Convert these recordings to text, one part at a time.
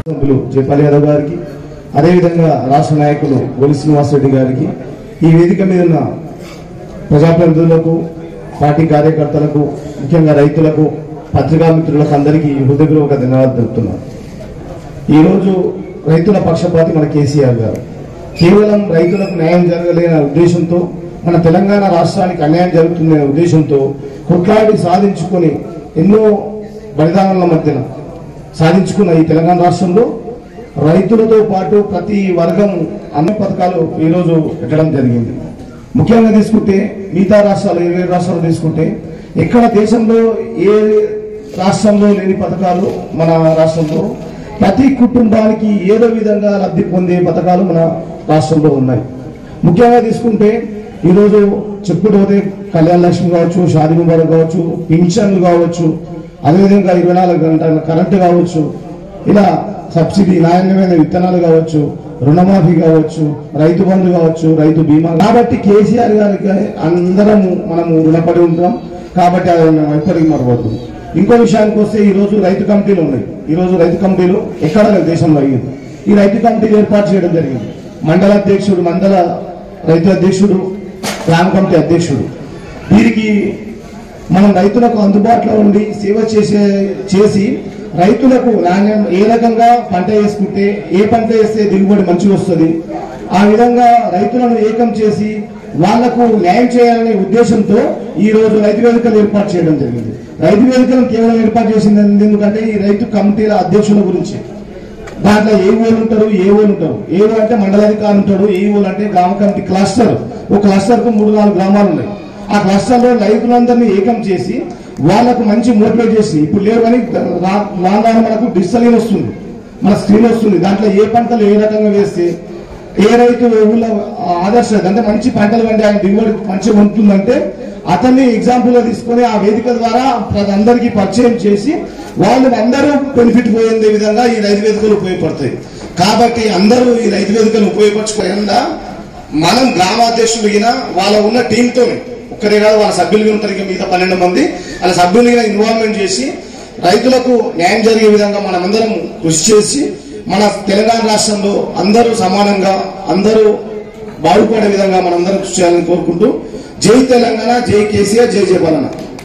సభ్యులు జయపాల్ యాదవ్ గారికి అదేవిధంగా రాష్ట్ర నాయకులు గోలి శ్రీనివాసరెడ్డి గారికి ఈ వేదిక మీద ఉన్న ప్రజాప్రతినిధులకు పార్టీ కార్యకర్తలకు ముఖ్యంగా రైతులకు పత్రికా మిత్రులకు అందరికీ హృదయపూర్వక ధన్యవాదాలు తెలుపుతున్నాను ఈరోజు రైతుల పక్షపాతి మన కేసీఆర్ గారు కేవలం రైతులకు న్యాయం జరగలేని ఉద్దేశంతో మన తెలంగాణ రాష్ట్రానికి అన్యాయం జరుగుతుందనే ఉద్దేశంతో కొట్లాడి సాధించుకొని ఎన్నో బలిదానాల మధ్యన సాధించుకున్న ఈ తెలంగాణ రాష్ట్రంలో రైతులతో పాటు ప్రతి వర్గం అన్ని పథకాలు ఈరోజు పెట్టడం జరిగింది ముఖ్యంగా తీసుకుంటే మిగతా రాష్ట్రాలు ఇరవై రాష్ట్రాలు తీసుకుంటే ఎక్కడ దేశంలో ఏ రాష్ట్రంలో లేని పథకాలు మన రాష్ట్రంలో ప్రతి కుటుంబానికి ఏదో విధంగా లబ్ధి పొందే పథకాలు మన రాష్ట్రంలో ఉన్నాయి ముఖ్యంగా తీసుకుంటే ఈరోజు చెప్పుకుంటూ పోతే కళ్యాణ లక్ష్మి కావచ్చు షాదీ ముబారక్ కావచ్చు పింఛన్లు కావచ్చు అదేవిధంగా ఇరవై నాలుగు గంటల కరెంటు కావచ్చు ఇలా సబ్సిడీ నాణ్యమైన విత్తనాలు కావచ్చు రుణమాఫీ కావచ్చు రైతు బంధు కావచ్చు రైతు బీమా కాబట్టి కేసీఆర్ గారికి అందరము మనము రుణపడి ఉంటాం కాబట్టి అది మనం ఎప్పటికీ మరవద్దు ఇంకో విషయానికి వస్తే ఈ రోజు రైతు కమిటీలు ఉన్నాయి ఈ రోజు రైతు కమిటీలు ఎక్కడ లేదు దేశంలో అయ్యింది ఈ రైతు కమిటీలు ఏర్పాటు చేయడం జరిగింది మండల అధ్యక్షుడు మండల రైతు అధ్యక్షుడు గ్రామ కమిటీ అధ్యక్షుడు వీరికి మనం రైతులకు అందుబాటులో ఉండి సేవ చేసే చేసి రైతులకు నాణ్యం ఏ రకంగా పంట వేసుకుంటే ఏ పంట వేస్తే దిగుబడి మంచిగా వస్తుంది ఆ విధంగా రైతులను ఏకం చేసి వాళ్లకు న్యాయం చేయాలనే ఉద్దేశంతో ఈ రోజు రైతు వేదికలు ఏర్పాటు చేయడం జరిగింది రైతు వేదికలను కేవలం ఏర్పాటు చేసింది ఎందుకంటే ఈ రైతు కమిటీల అధ్యక్షుల గురించి దాంట్లో ఏ ఊరు ఉంటారు ఏ ఊరు ఉంటారు ఏ ఊరు అంటే మండలాధికారి ఉంటాడు ఏ ఊరు అంటే గ్రామ కమిటీ క్లస్టర్ ఒక క్లస్టర్ కు మూడు నాలుగు గ్రామాలు ఉన్నాయి ఆ క్లస్టర్ లో రైతులందరినీ ఏకం చేసి వాళ్ళకు మంచి మోటివేట్ చేసి ఇప్పుడు లేవు కానీ రా- రాను రాను మనకు డిజిటల్ వస్తుంది మన స్క్రీన్ వస్తుంది దాంట్లో ఏ పంటలు ఏ రకంగా వేస్తే ఏ రైతు ఊళ్ళో ఆదర్శ అంటే మంచి పంటలు పండి ఆయన దిగుబడి మంచిగా ఉంటుందంటే అతన్ని ఎగ్జాంపుల్ గా తీసుకొని ఆ వేదిక ద్వారా ప్రతి అందరికీ పరిచయం చేసి వాళ్ళు అందరూ బెనిఫిట్ పోయే విధంగా ఈ రైతు వేదికలు ఉపయోగపడతాయి కాబట్టి అందరూ ఈ రైతు వేదికలు ఉపయోగపరచుకోకుండా మనం గ్రామాధ్యక్షులు గిన వాళ్ళ ఉన్న టీంతో ఒక్కరే కాదు వాళ్ళ సభ్యులుగా ఉంటారు ఇక మిగతా పన్నెండు మంది వాళ్ళ సభ్యులుగా ఇన్వాల్వ్మెంట్ చేసి రైతులకు న్యాయం జరిగే విధంగా మనమందరం కృషి చేసి మన తెలంగాణ రాష్ట్రంలో అందరూ సమానంగా అందరూ బాగుపడే విధంగా మనందరం కృషి చేయాలని కోరుకుంటూ జై తెలంగాణ జై కేసీఆర్ జై జయపాలన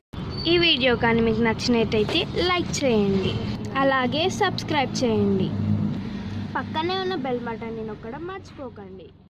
ఈ వీడియో కానీ మీకు నచ్చినట్టయితే లైక్ చేయండి అలాగే సబ్స్క్రైబ్ చేయండి పక్కనే ఉన్న బెల్ బటన్ని నొక్కడం మర్చిపోకండి